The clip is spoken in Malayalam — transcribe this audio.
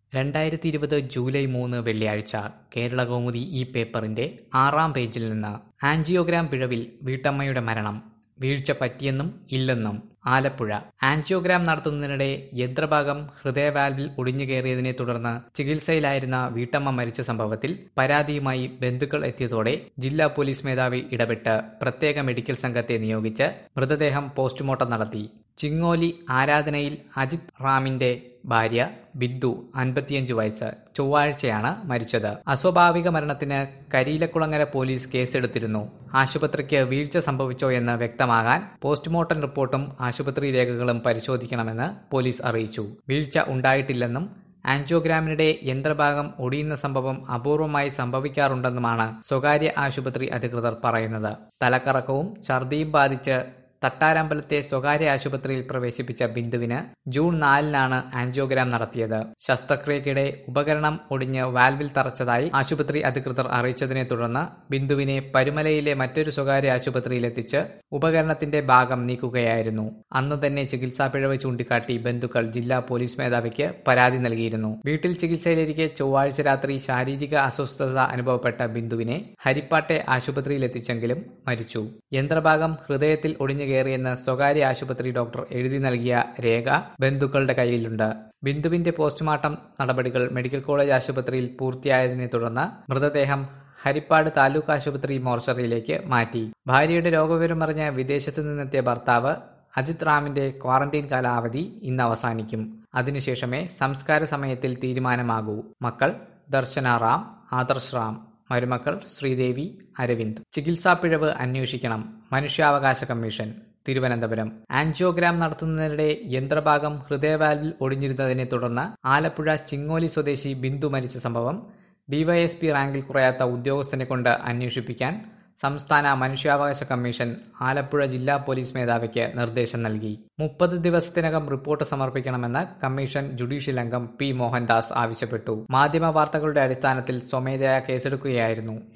രണ്ടായിരത്തി ഇരുപത് ജൂലൈ മൂന്ന് വെള്ളിയാഴ്ച കേരളകൗമുദി ഈ പേപ്പറിന്റെ ആറാം പേജിൽ നിന്ന് ആൻജിയോഗ്രാം പിഴവിൽ വീട്ടമ്മയുടെ മരണം വീഴ്ച പറ്റിയെന്നും ഇല്ലെന്നും ആലപ്പുഴ ആൻജിയോഗ്രാം നടത്തുന്നതിനിടെ യന്ത്രഭാഗം ഹൃദയവാൽവിൽ ഒടിഞ്ഞുകയറിയതിനെ തുടർന്ന് ചികിത്സയിലായിരുന്ന വീട്ടമ്മ മരിച്ച സംഭവത്തിൽ പരാതിയുമായി ബന്ധുക്കൾ എത്തിയതോടെ ജില്ലാ പോലീസ് മേധാവി ഇടപെട്ട് പ്രത്യേക മെഡിക്കൽ സംഘത്തെ നിയോഗിച്ച് മൃതദേഹം പോസ്റ്റ്മോർട്ടം നടത്തി ചിങ്ങോലി ആരാധനയിൽ അജിത് റാമിന്റെ ഭാര്യ ബിന്ദു അൻപത്തിയഞ്ച് വയസ്സ് ചൊവ്വാഴ്ചയാണ് മരിച്ചത് അസ്വാഭാവിക മരണത്തിന് കരിയിലക്കുളങ്ങര പോലീസ് കേസെടുത്തിരുന്നു ആശുപത്രിക്ക് വീഴ്ച സംഭവിച്ചോ എന്ന് വ്യക്തമാകാൻ പോസ്റ്റ്മോർട്ടം റിപ്പോർട്ടും ആശുപത്രി രേഖകളും പരിശോധിക്കണമെന്ന് പോലീസ് അറിയിച്ചു വീഴ്ച ഉണ്ടായിട്ടില്ലെന്നും ആൻജിയോഗ്രാമിനിടെ യന്ത്രഭാഗം ഒടിയുന്ന സംഭവം അപൂർവമായി സംഭവിക്കാറുണ്ടെന്നുമാണ് സ്വകാര്യ ആശുപത്രി അധികൃതർ പറയുന്നത് തലക്കറക്കവും ഛർദിയും ബാധിച്ച് തട്ടാരമ്പലത്തെ സ്വകാര്യ ആശുപത്രിയിൽ പ്രവേശിപ്പിച്ച ബിന്ദുവിന് ജൂൺ നാലിനാണ് ആൻജിയോഗ്രാം നടത്തിയത് ശസ്ത്രക്രിയക്കിടെ ഉപകരണം ഒടിഞ്ഞ് വാൽവിൽ തറച്ചതായി ആശുപത്രി അധികൃതർ അറിയിച്ചതിനെ തുടർന്ന് ബിന്ദുവിനെ പരുമലയിലെ മറ്റൊരു സ്വകാര്യ ആശുപത്രിയിലെത്തിച്ച് ഉപകരണത്തിന്റെ ഭാഗം നീക്കുകയായിരുന്നു അന്ന് തന്നെ ചികിത്സാ പിഴവ് ചൂണ്ടിക്കാട്ടി ബന്ധുക്കൾ ജില്ലാ പോലീസ് മേധാവിക്ക് പരാതി നൽകിയിരുന്നു വീട്ടിൽ ചികിത്സയിലിരിക്കെ ചൊവ്വാഴ്ച രാത്രി ശാരീരിക അസ്വസ്ഥത അനുഭവപ്പെട്ട ബിന്ദുവിനെ ഹരിപ്പാട്ടെ ആശുപത്രിയിലെത്തിച്ചെങ്കിലും മരിച്ചു യന്ത്രഭാഗം ഹൃദയത്തിൽ ഒടിഞ്ഞു കയറിയെന്ന് സ്വകാര്യ ആശുപത്രി ഡോക്ടർ എഴുതി നൽകിയ രേഖ ബന്ധുക്കളുടെ കയ്യിലുണ്ട് ബിന്ദുവിന്റെ പോസ്റ്റ്മോർട്ടം നടപടികൾ മെഡിക്കൽ കോളേജ് ആശുപത്രിയിൽ പൂർത്തിയായതിനെ തുടർന്ന് മൃതദേഹം ഹരിപ്പാട് താലൂക്ക് ആശുപത്രി മോർച്ചറിയിലേക്ക് മാറ്റി ഭാര്യയുടെ രോഗവിവരം അറിഞ്ഞ് വിദേശത്തു നിന്നെത്തിയ ഭർത്താവ് അജിത് റാമിന്റെ ക്വാറന്റൈൻ കാലാവധി ഇന്ന് അവസാനിക്കും അതിനുശേഷമേ സംസ്കാര സമയത്തിൽ തീരുമാനമാകൂ മക്കൾ ദർശന റാം ആദർശ് റാം മരുമക്കൾ ശ്രീദേവി അരവിന്ദ് ചികിത്സാ പിഴവ് അന്വേഷിക്കണം മനുഷ്യാവകാശ കമ്മീഷൻ തിരുവനന്തപുരം ആൻജിയോഗ്രാം നടത്തുന്നതിനിടെ യന്ത്രഭാഗം ഹൃദയവാൽവിൽ ഒടിഞ്ഞിരുന്നതിനെ തുടർന്ന് ആലപ്പുഴ ചിങ്ങോലി സ്വദേശി ബിന്ദു മരിച്ച സംഭവം ഡിവൈഎസ്പി റാങ്കിൽ കുറയാത്ത ഉദ്യോഗസ്ഥനെ കൊണ്ട് അന്വേഷിപ്പിക്കാൻ സംസ്ഥാന മനുഷ്യാവകാശ കമ്മീഷൻ ആലപ്പുഴ ജില്ലാ പോലീസ് മേധാവിക്ക് നിർദ്ദേശം നൽകി മുപ്പത് ദിവസത്തിനകം റിപ്പോർട്ട് സമർപ്പിക്കണമെന്ന് കമ്മീഷൻ ജുഡീഷ്യൽ അംഗം പി മോഹൻദാസ് ആവശ്യപ്പെട്ടു മാധ്യമ വാർത്തകളുടെ അടിസ്ഥാനത്തിൽ സ്വമേധയാ കേസെടുക്കുകയായിരുന്നു